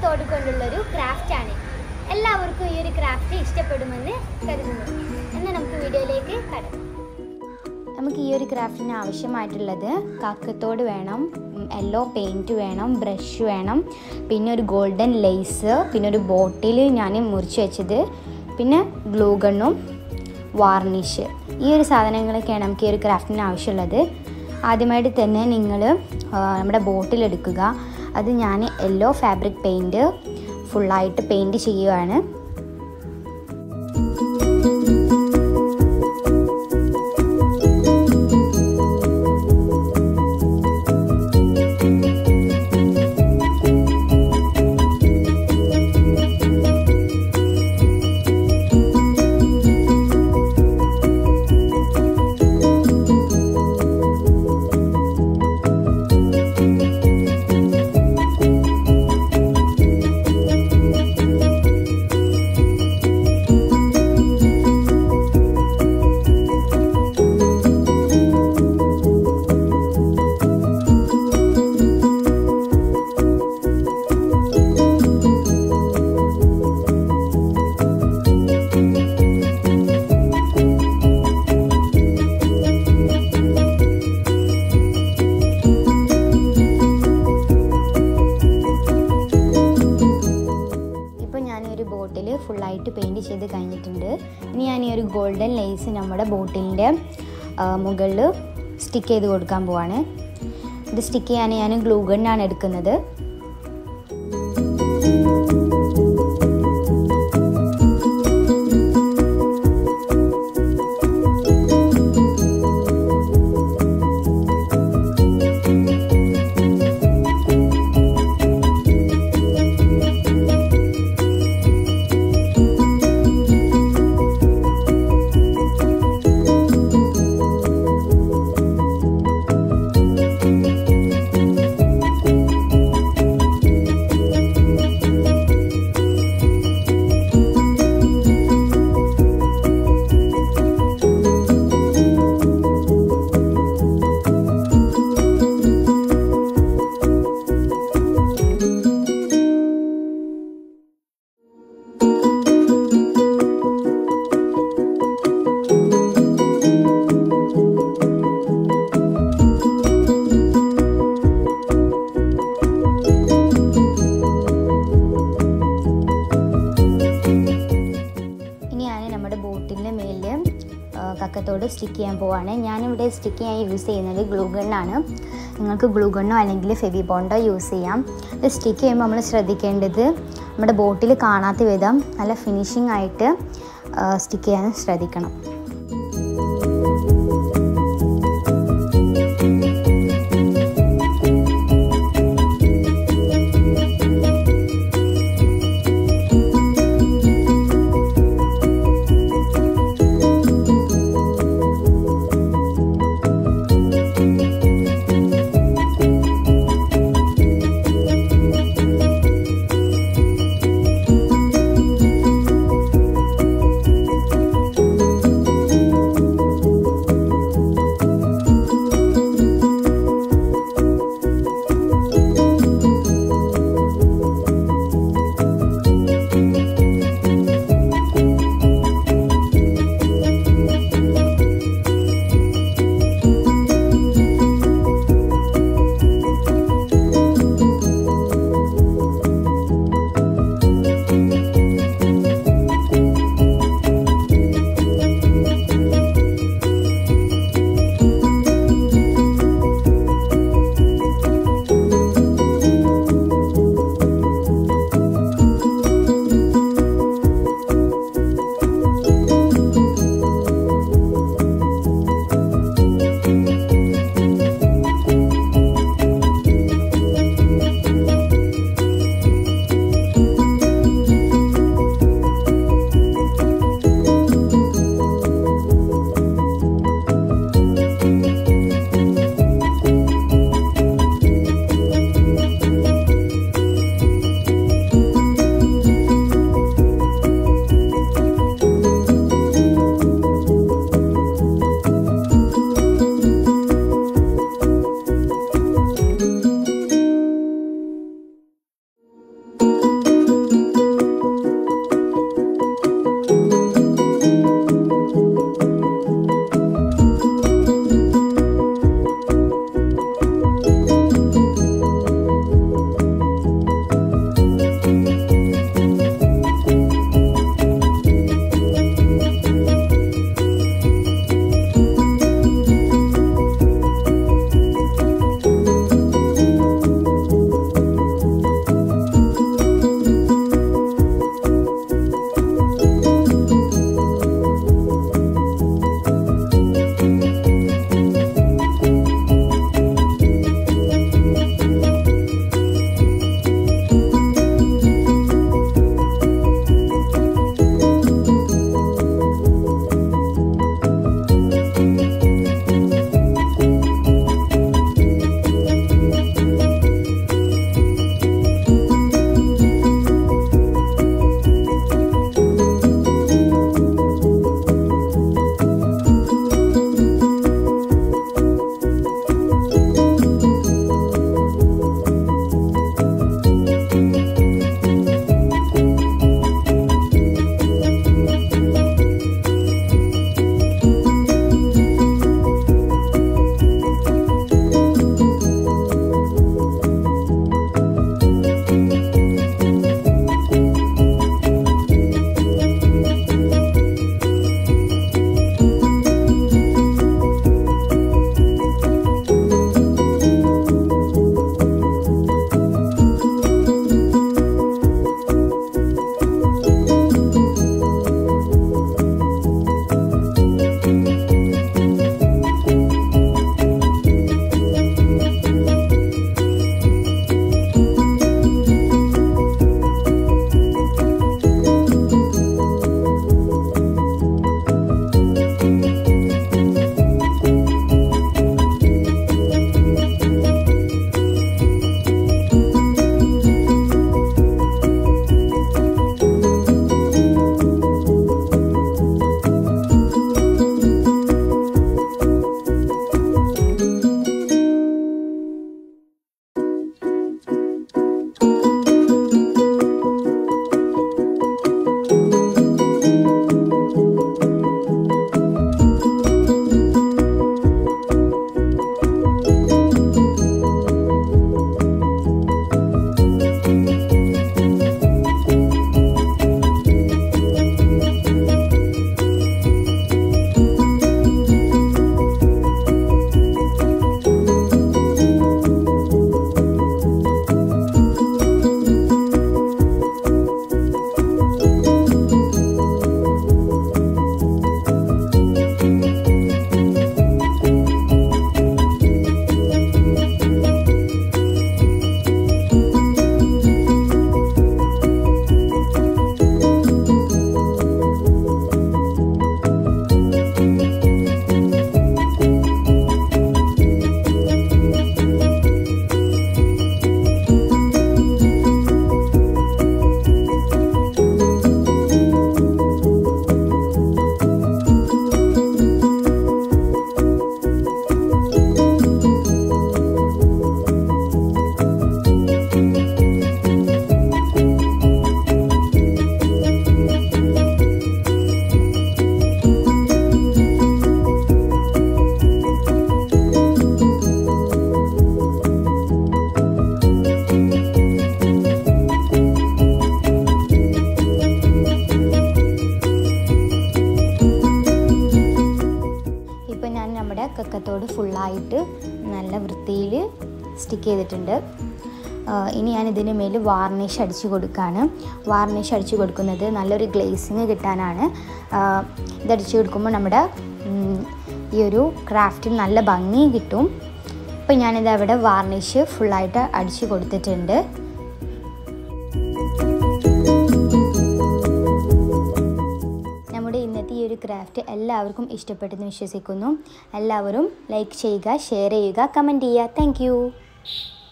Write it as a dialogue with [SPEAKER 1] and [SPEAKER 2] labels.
[SPEAKER 1] കാക്കത്തോട് കൊണ്ടുള്ളൊരു ക്രാഫ്റ്റാണ് എല്ലാവർക്കും ഈ ഒരു ക്രാഫ്റ്റ് ഇഷ്ടപ്പെടുമെന്ന് കരുതുന്നു എന്നാൽ നമുക്ക് വീഡിയോയിലേക്ക് കടക്കാം
[SPEAKER 2] നമുക്ക് ഈ ഒരു ക്രാഫ്റ്റിന് ആവശ്യമായിട്ടുള്ളത് കാക്കത്തോട് വേണം യെല്ലോ പെയിൻറ്റ് വേണം ബ്രഷ് വേണം പിന്നെ ഒരു ഗോൾഡൻ ലേസ് പിന്നെ ഒരു ബോട്ടിൽ ഞാൻ മുറിച്ച് വെച്ചത് പിന്നെ ഗ്ലൂ ഗണ്ണും വാർണിഷ് ഈ ഒരു സാധനങ്ങളൊക്കെയാണ് നമുക്ക് ഈ ഒരു ക്രാഫ്റ്റിന് ആവശ്യമുള്ളത് ആദ്യമായിട്ട് തന്നെ നിങ്ങൾ നമ്മുടെ ബോട്ടിൽ എടുക്കുക അത് ഞാൻ യെല്ലോ ഫാബ്രിക് പെയിൻറ്റ് ഫുള്ളായിട്ട് പെയിൻറ്റ് ചെയ്യുകയാണ് ഇപ്പോൾ ഞാൻ ഈ ഒരു ബോട്ടിൽ ഫുള്ളായിട്ട് പെയിൻറ് ചെയ്ത് കഴിഞ്ഞിട്ടുണ്ട് ഇനി ഞാൻ ഈ ഒരു ഗോൾഡൻ ലേസ് നമ്മുടെ ബോട്ടിലിൻ്റെ മുകളിൽ സ്റ്റിക്ക് ചെയ്ത് കൊടുക്കാൻ പോവാണ് ഇത് സ്റ്റിക്ക് ചെയ്യാൻ ഞാൻ ഗ്ലൂ ഗണ്ണാണ് എടുക്കുന്നത് ഇനി ഞാൻ നമ്മുടെ ബോട്ടിലിൻ്റെ മേലിൽ കക്കത്തോട് സ്റ്റിക്ക് ചെയ്യാൻ പോവാണ് ഞാനിവിടെ സ്റ്റിക്ക് ചെയ്യാൻ യൂസ് ചെയ്യുന്നത് ഗ്ലൂ ഗണ്ണാണ് നിങ്ങൾക്ക് ഗ്ലൂ ഗണ്ണോ അല്ലെങ്കിൽ ഫെവി ബോണ്ടോ യൂസ് ചെയ്യാം ഇത് സ്റ്റിക്ക് ചെയ്യുമ്പോൾ നമ്മൾ ശ്രദ്ധിക്കേണ്ടത് നമ്മുടെ ബോട്ടിൽ കാണാത്ത വിധം നല്ല ഫിനിഷിംഗ് ആയിട്ട് സ്റ്റിക്ക് ചെയ്യാൻ ശ്രദ്ധിക്കണം കക്കത്തോട് ഫുള്ളായിട്ട് നല്ല വൃത്തിയിൽ സ്റ്റിക്ക് ചെയ്തിട്ടുണ്ട് ആ, ഇനി ഞാൻ ഇതിന് മേൽ വാർണിഷ് അടിച്ച് കൊടുക്കുകയാണ് വാർണിഷ് അടിച്ച് കൊടുക്കുന്നത് നല്ലൊരു ഗ്ലേസിങ് കിട്ടാനാണ് ആ, ഇതടിച്ച് കൊടുക്കുമ്പോൾ നമ്മുടെ ഉം, ഈ ഒരു ക്രാഫ്റ്റിന് നല്ല ഭംഗി കിട്ടും ഇപ്പം ഞാനിത് അവിടെ വാർണിഷ് ഫുള്ളായിട്ട് അടിച്ച് കൊടുത്തിട്ടുണ്ട് നമ്മുടെ ഇന്നത്തെ ഈ ഒരു ക്രാഫ്റ്റ് എല്ലാവർക്കും ഇഷ്ടപ്പെട്ടെന്ന് വിശ്വസിക്കുന്നു എല്ലാവരും ലൈക്ക് ചെയ്യുക ഷെയർ ചെയ്യുക കമൻറ്റ് ചെയ്യുക താങ്ക്